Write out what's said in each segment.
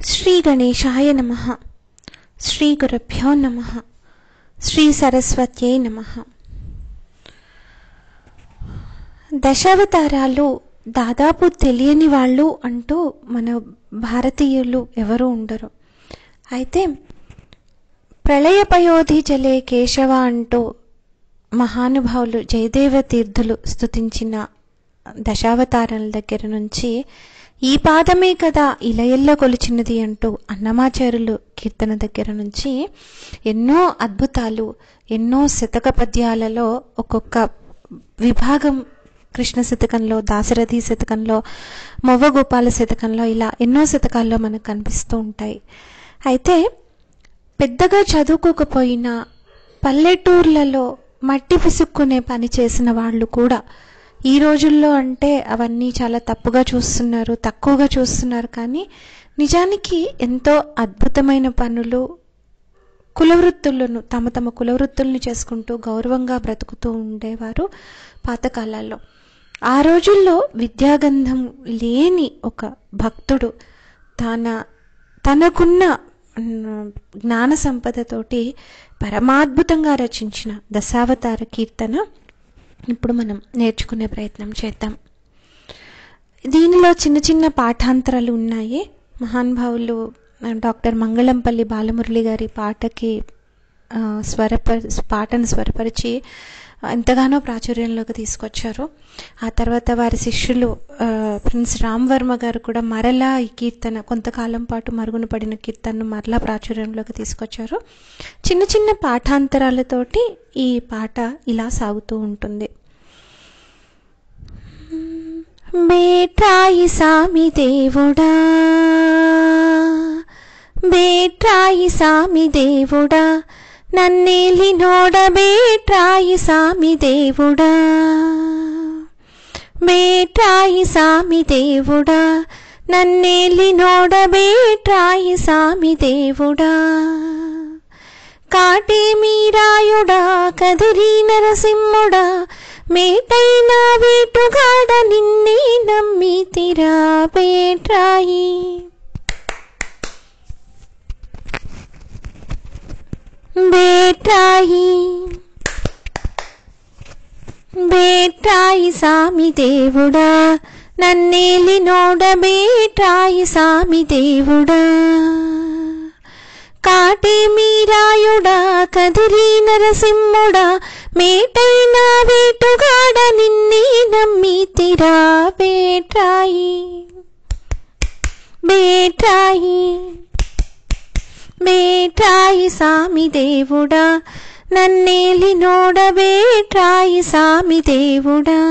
శ్రీ గణేశాయ నమ శ్రీ గురుభ్యో నమ శ్రీ సరస్వత్యై నమ దశావతారాలు దాదాపు తెలియని వాళ్ళు అంటూ మన భారతీయులు ఎవరు ఉండరు అయితే ప్రళయపయోధి జలే కేశవ అంటూ మహానుభావులు జయదేవ తీర్థులు స్తుతించిన దశావతారాల దగ్గర నుంచి ఈ పాదమే కదా ఇలయల్లో కొలిచినది అంటూ అన్నమాచారులు కీర్తన దగ్గర నుంచి ఎన్నో అద్భుతాలు ఎన్నో శతక పద్యాలలో ఒక్కొక్క విభాగం కృష్ణ శతకంలో దాశరథి శతకంలో మొవ్వ గోపాల శతకంలో ఇలా ఎన్నో శతకాల్లో మనకు కనిపిస్తూ ఉంటాయి అయితే పెద్దగా చదువుకోకపోయినా పల్లెటూర్లలో మట్టి పిసుక్కునే పని చేసిన వాళ్ళు కూడా ఈ రోజుల్లో అంటే అవన్నీ చాలా తప్పుగా చూస్తున్నారు తక్కువగా చూస్తున్నారు కానీ నిజానికి ఎంతో అద్భుతమైన పనులు కులవృత్తులను తమ తమ కులవృత్తులను చేసుకుంటూ గౌరవంగా బ్రతుకుతూ ఉండేవారు పాతకాలాల్లో ఆ రోజుల్లో విద్యాగంధం లేని ఒక భక్తుడు తన తనకున్న జ్ఞాన సంపదతోటి పరమాద్భుతంగా రచించిన దశావతార కీర్తన ఇప్పుడు మనం నేర్చుకునే ప్రయత్నం చేద్దాం దీనిలో చిన్న చిన్న పాఠాంతరాలు ఉన్నాయి మహానుభావులు డాక్టర్ మంగళంపల్లి బాలమురళి గారి పాటకి స్వరప పాటను స్వరపరిచి ఎంతగానో ప్రాచుర్యంలోకి తీసుకొచ్చారు ఆ తర్వాత వారి శిష్యులు ప్రిన్స్ రామ్ వర్మ గారు కూడా మరలా ఈ కీర్తన కొంతకాలం పాటు మరుగున పడిన కీర్తనను మరలా ప్రాచుర్యంలోకి తీసుకొచ్చారు చిన్న చిన్న పాఠాంతరాలతోటి ఈ పాట ఇలా సాగుతూ ఉంటుంది బేట్రాయి సామి దేవుడా బేట్రాయి సామి దేవుడా నన్నేలి నోడ బేట్రాయి సామి దేవుడా బేట్రాయి సామి దేవుడా నన్నేలి నోడ బేట్రాయి సామి దేవుడా కాటే మీరాయుడా కదిరి నరసింహుడా మేటైన వేటుగాడ నిన్నే నమ్మి తిరా బేట్రాయి బేట్రాయి బేట్రాయి సామి దేవుడా నన్నేలి నోడ బేట్రాయి సామి దేవుడా కాటే మీరాయుడా కదిరి నరసింహుడా మేటైన వేటుగాడ నిన్నే నమ్మి తిరా బేట్రాయి బేట్రాయి బేట్రాయి సామి దేవుడా నన్నేలి నోడ బేట్రాయి సామి దేవుడా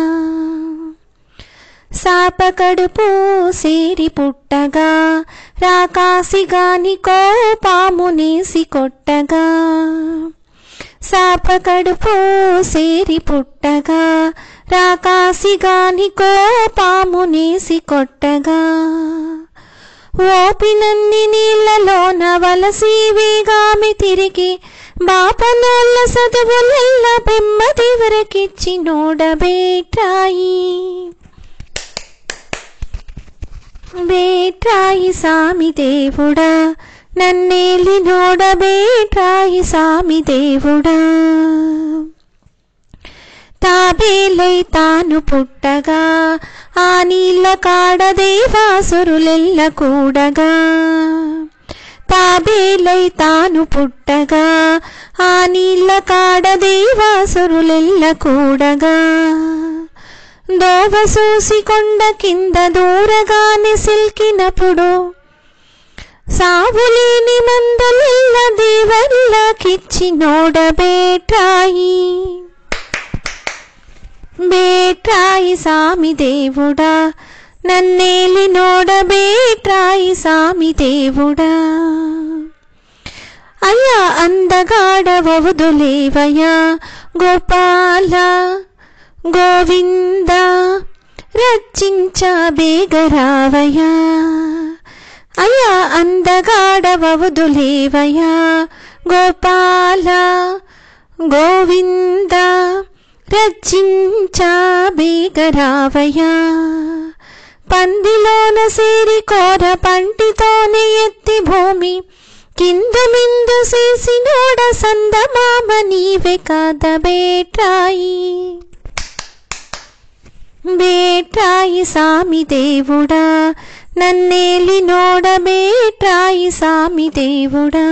సాప కడుపు సేరి పుట్టగా రాకాసిగాని కోపామునేసి కొట్టగా సాప కడుపు సేరి పుట్టగా రాకాసిగాని కోపామునేసి కొట్టగా ఓపినన్ని నీళ్లలోన వలసి వేగామి తిరిగి బాపనోళ్ళ చదువులల్ల బెమ్మది వరకిచ్చి నోడబేట్రాయి బేట్రాయి సామి దేవుడా నన్నేలి నోడబేట్రాయి సామి దేవుడా తాబేలై తాను పుట్టగా ఆ నీళ్ళ కాడ దేవాసురులెల్ల కూడగా తాబేలై తాను పుట్టగా ఆ నీళ్ళ కాడ దేవాసురులెల్ల కూడగా దోవ చూసి కొండ కింద దూరగానే సిల్కినప్పుడు సావులేని మందలిల్ల దేవల్లకిచ్చి నోడబేటాయి బేట్రాయి సామి దేవుడా నన్నేలి నోడ బేట్రాయి సామి దేవుడా అయ్యా అందగాడవదులేవయ్యా గోపాల గోవింద రచించ బేగరావయ్యా అయ్యా అందగాడవదులేవయ్యా గోపాల గోవింద రచించ బేగరావయ్యా పందిలోన సేరి కోర పంటితోనే ఎత్తి భూమి కిందు మిందు చేసి నోడ సందమామ నీవే కాద బేట్రాయి బేట్రాయి సామి దేవుడా నన్నేలి నోడ బేట్రాయి సామి దేవుడా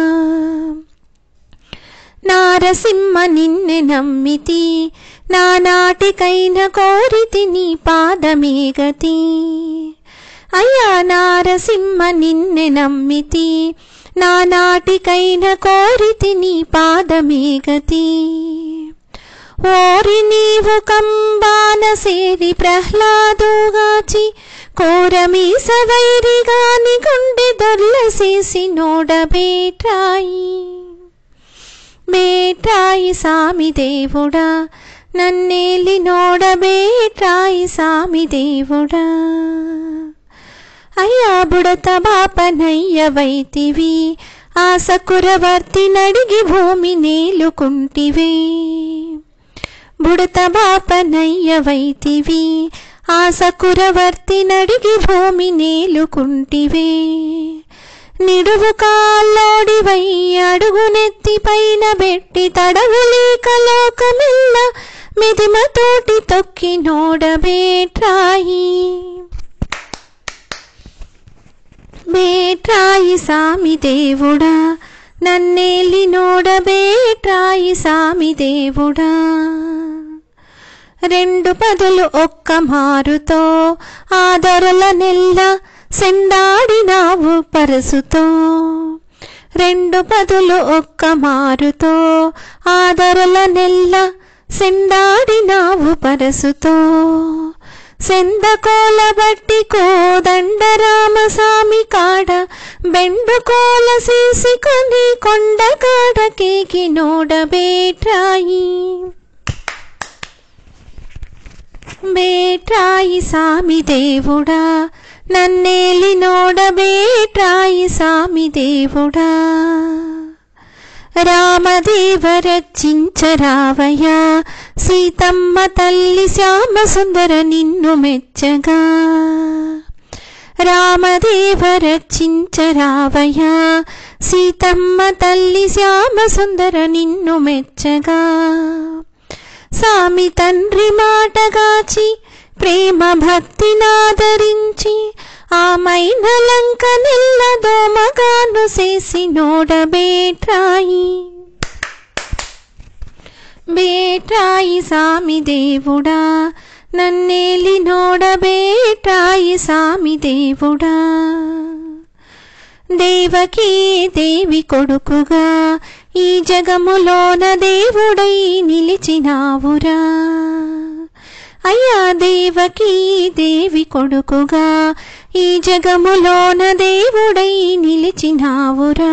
నారసింహ నిన్నె నమ్మితి నా నాటికైన కోరితి నీ పాదమే గతి అయ్యా నారసింహ నిన్నె నమ్మితి నా నాటికైన కోరితి నీ పాదమే గతి ఓరి నీవు కంబాన సేరి ప్రహ్లాదుగాచి కోరమీస వైరిగాని గుండె దొర్లసేసి నోడబేట్రాయి బేట్రాయి సామి దేవుడా నన్నేలి నోడబేట్రాయి సామి దేవుడా అయ్యా బుడత బాపనయ్య వైతివి ఆసకురవర్తి నడిగి భూమి నేలుకుంటివే బుడత బాపనయ్య వైతివి ఆసకురవర్తి నడిగి భూమి నేలుకుంటివే నిడువు కాల్లోడివై అడుగునెత్తి పైన పెట్టి తడవులేక లోకమెల్ల మిదిమతోటి తొక్కి నోడబేట్రాయి బేట్రాయి సామి దేవుడా నన్నేలి నోడబేట్రాయి సామి దేవుడా రెండు పదులు ఒక్క మారుతో ఆదరుల నెల్ల సెండాడినావు పరసుతో రెండు పదులు ఒక్క మారుతో ఆదరుల నెల్ల సెండాడినావు పరసుతో సెందకోల బట్టి కోదండ రామసామి కాడ బెండుకోల సీసికొని కొండ కాడ కేకి నోడబేట్రాయి బేట్రాయి సామి దేవుడా నన్నేలి నోడబేట్రాయి సామి దేవుడా రామదేవ రచించరావయ్య సీతమ్మ తల్లి శ్యామ సుందర నిన్ను మెచ్చగా రామదేవ రచించరావయ్య సీతమ్మ తల్లి శ్యామ సుందర నిన్ను మెచ్చగా సామి తండ్రి మాటగాచి ప్రేమ భక్తినాదరించి ఆ మైన లంక నెల్ల దోమగాను చేసి నోడబేట్రాయి బేట్రాయి సామి దేవుడా నన్నేలి నోడబేట్రాయి సామి దేవుడా దేవకీ దేవి కొడుకుగా ఈ జగములోన దేవుడై నిలిచినావురా అయ్యా దేవకీ దేవి కొడుకుగా ఈ జగములోన దేవుడై నిలిచినావురా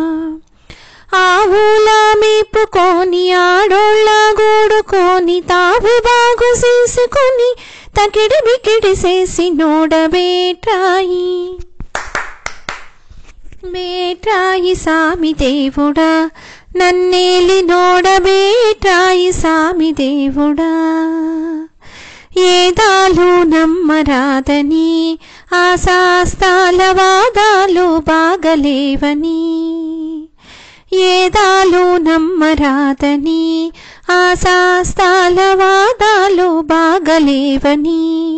ఆవుల మేపుకొని ఆడోళ్ళ గూడుకొని తావు బాగు చేసుకొని తకిడి బికిడి చేసి నోడబేట్రాయి బేట్రాయి సామి దేవుడా నన్నేలి నోడబేట్రాయి సామి దేవుడా ఏదాలు నమ్మరాదని ఆశాస్తాల వాదాలు బాగలేవని ఏదాలు నమ్మరాదని ఆశాస్తాల వాదాలు బాగలేవని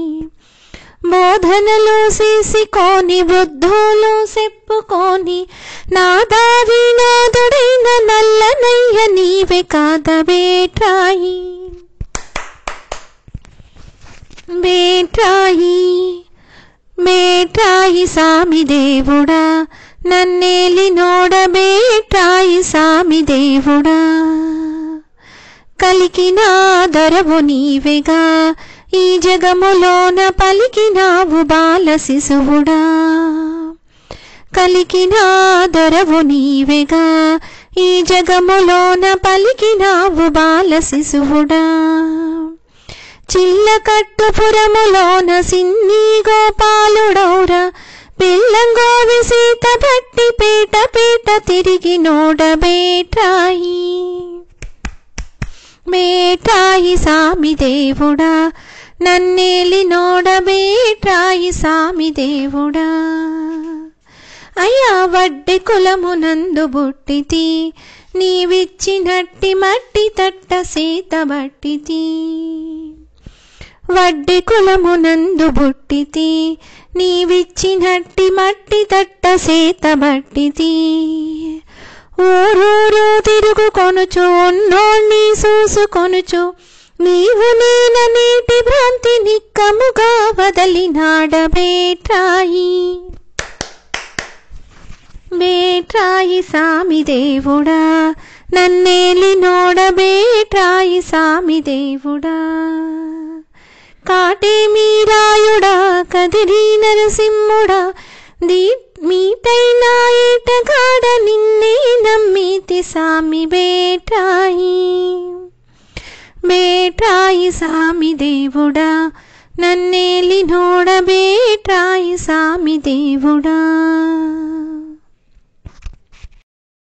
బోధనలు చేసికొని బుద్ధులు చెప్పుకొని నా దారి నాదుడైన నల్లనయ్య నీవే కాద బేట్రాయి బేట్రాయి బేట్రాయి సామి దేవుడా నన్నేలి నోడ బేట్రాయి సామి దేవుడా కలికిన దరవు నీవెగా ఈ జగములోన పలికినావు బాల శిశువుడా కలికిన దొరవు నీవెగా ఈ జగములోన పలికినావు బాల శిశువుడా చిల్లకట్టుపురములోన సిన్ని గోపాలుడౌరా పిల్లంగోవి సీత పట్టి పీట పీట తిరిగి నోడబేటాయి బేటాయి సామి దేవుడా నన్నేలి నోడబేట్రాయి సామి దేవుడా అయ్యా వడ్డె కులమునందు బుట్టితి నీవిచ్చినట్టి మట్టి తట్ట సీత బట్టితి వడ్డె కులమునందు బుట్టితి నీవిచ్చినట్టి మట్టి తట్ట సీత బట్టితి ఊరూరు తిరుగు కొనుచు ఉన్నోణ్ణి చూసుకొనుచు నీవు నేన నీటి భ్రాంతి నిక్కముగా వదలినాడ బేట్రాయి బేట్రాయి సామి దేవుడా నన్నేలి నోడ బేట్రాయి సామి దేవుడా కాటే మీరాయుడా కదిరి నరసింహుడా దీ మీటైన ఏటగాడ నిన్నే నమ్మితి సామి బేట్రాయి బేట్రాయి సామి దేవుడా నన్నేలి నోడ బేట్రాయి సామి దేవుడా